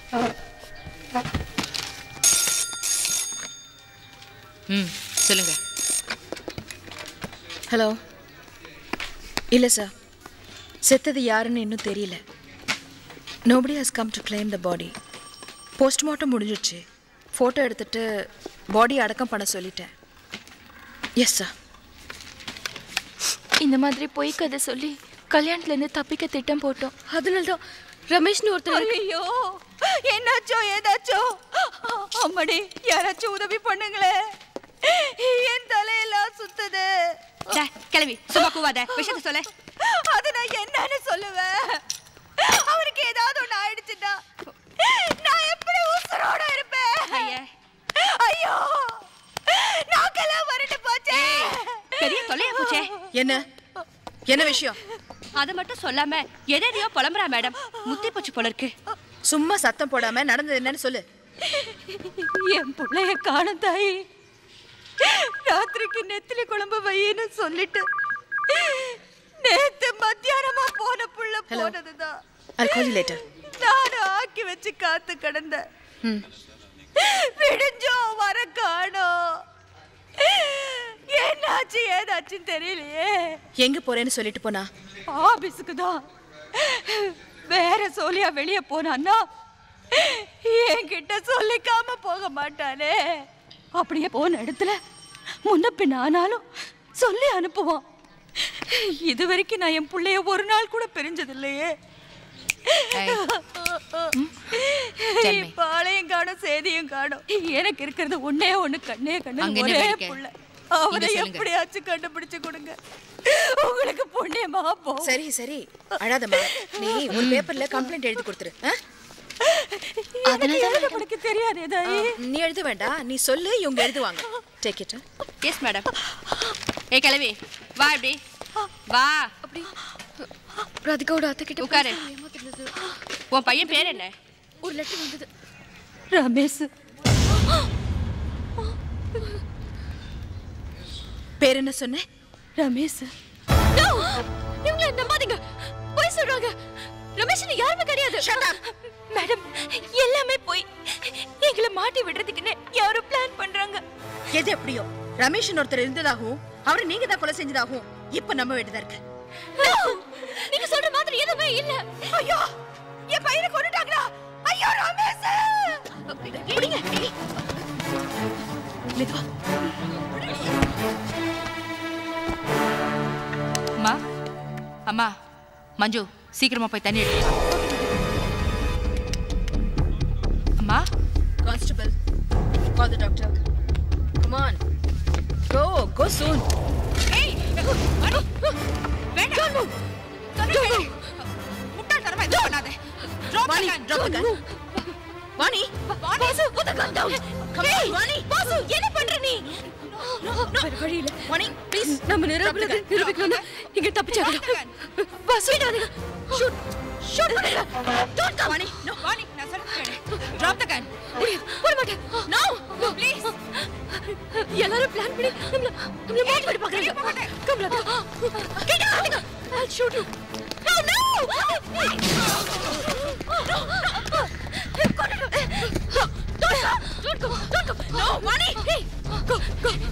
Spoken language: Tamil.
ம் சொல்லுங்க ஹலோ இல்லை சார் செத்தது யாருன்னு இன்னும் தெரியல nobody has come to claim the body postmortem முடிஞ்சிடுச்சு ஃபோட்டோ எடுத்துட்டு பாடி அடக்கம் பண்ண சொல்லிட்டேன் எஸ் சார் இந்த மாதிரி பொய் கதை சொல்லி கல்யாணத்துல இருந்து தப்பிக்க திட்டம் போட்டோம் அதனால தான் ரமேஷ்னு ஒருத்தர் ஐயோ என்னாச்சோ ஏதாச்சோ அம்மடி யாராச்சும் உதவி பண்ணுங்களே என் தலையெல்லாம் சுத்துது கிளவி சும்மா கூவாத விஷயத்த சொல்ல அது நான் என்னன்னு சொல்லுவேன் அவருக்கு ஏதாவது ஒண்ணு ஆயிடுச்சுன்னா நான் எப்படி உசுரோட இருப்பேன் ஐயோ நாக்கெல்லாம் வரட்டு போச்சே பெரிய தொல்லையா போச்சே என்ன என்ன விஷயம் அது மட்டும் சொல்லாம எதையோ புலம்புறா மேடம் முத்தி போச்சு போல இருக்கு சும்மா சத்தம் போடாம நடந்தது என்னன்னு சொல்லு என் பிள்ளைய காணும் தாயி ராத்திரிக்கு நெத்திலி குழம்பு வையின்னு சொல்லிட்டு நேத்து மத்தியானமா போன புள்ள போனதுதான் I'll call you later. நானும் ஆக்கி வச்சு காத்து கிடந்தேன் ம் விடிஞ்சோ வர காணோம் என்னாச்சு ஏதாச்சுன்னு தெரியலையே எங்க போறேன்னு சொல்லிட்டு போனா ஆபீஸுக்கு தான் வேற சோலியா வெளியே போனான்னா என்கிட்ட சொல்லிக்காம போக மாட்டானே அப்படியே போன இடத்துல முன்ன பின்ன ஆனாலும் சொல்லி அனுப்புவான் இது வரைக்கும் நான் என் பிள்ளைய ஒரு நாள் கூட பிரிஞ்சது இல்லையே Tell me. பாளையும் காணும் சேதியும் காணும் எனக்கு இருக்கிறது ஒண்ணே ஒண்ணு கண்ணே கண்ணு அங்க என்ன ஒரே வேடிக்கை? புள்ள இங்க அவனை சொல்லுங்க. எப்படியாச்சும் கண்டுபிடிச்சு கொடுங்க உங்களுக்கு புண்ணியமா போ சரி சரி அழாதம்மா நீ உன் பேப்பர்ல கம்ப்ளைண்ட் எழுதி கொடுத்துரு ஆ? எனக்கு எழுத படிக்க தெரியாது ஆ, தாயி நீ எழுத வேண்டாம் நீ சொல்லு இவங்க எழுதுவாங்க டேக் இட் எஸ் மேடம் ஏ கிளவி வா இப்படி வா ராதிகாவோட அத்தை கிட்ட உட்காரு. பேசி ஏமாத்துனது. உன் பையன் பேர் என்ன ஒரு லெட்டர் வந்தது ரமேஷ் பேர் என்ன சொன்ன ரமேஷ் No! இவங்கள நம்பாதீங்க போய் சொல்றாங்க ரமேஷ் யாருமே கிடையாது மேடம் எல்லாமே போய் எங்களை மாட்டி விடுறதுக்குன்னு யாரோ பிளான் பண்றாங்க எது எப்படியோ ரமேஷ் ஒருத்தர் இருந்ததாகவும் அவரை நீங்க தான் கொலை செஞ்சதாகவும் இப்ப நம்ப வேண்டியதா இருக்கு No! நீங்க சொல்ற மாதிரி எதுவுமே இல்ல ஐயோ என் பையனை கொண்டுட்டாங்களா ஐயோ ரமேஷ் பிடிங்க ஏய். மெதுவா அம்மா அம்மா மஞ்சு சீக்கிரமா போய் தண்ணி எடுத்து வா. அம்மா constable call the doctor come on go go soon ஏய் வேண்டாம் முட்டாள்தனமா இது பண்ணாத Drop the Vani gun. drop the gun Vani Basu put the gun down. ஏய், பாசு என்ன பண்ற நீ வேற வழி இல்ல வாணி ப்ளீஸ் நம்ம நிரூபணத்தை நிரூபிக்கணும்னா இங்க தப்பிச்சாகணும் பாசு விடாதீங்க ஷூட் ஷூட் பண்ணுங்க don't come Vani no Vani நான் சொல்றது கேளு Drop the gun. போட மாட்டேன் No, please. எல்லாரும் பிளான் பண்ணி நம்மள நம்மள மாட்டி விட பாக்குறாங்க come Radhika get out I'll shoot you no no Don't go! Don't go! No, Vani! Hey, go, go!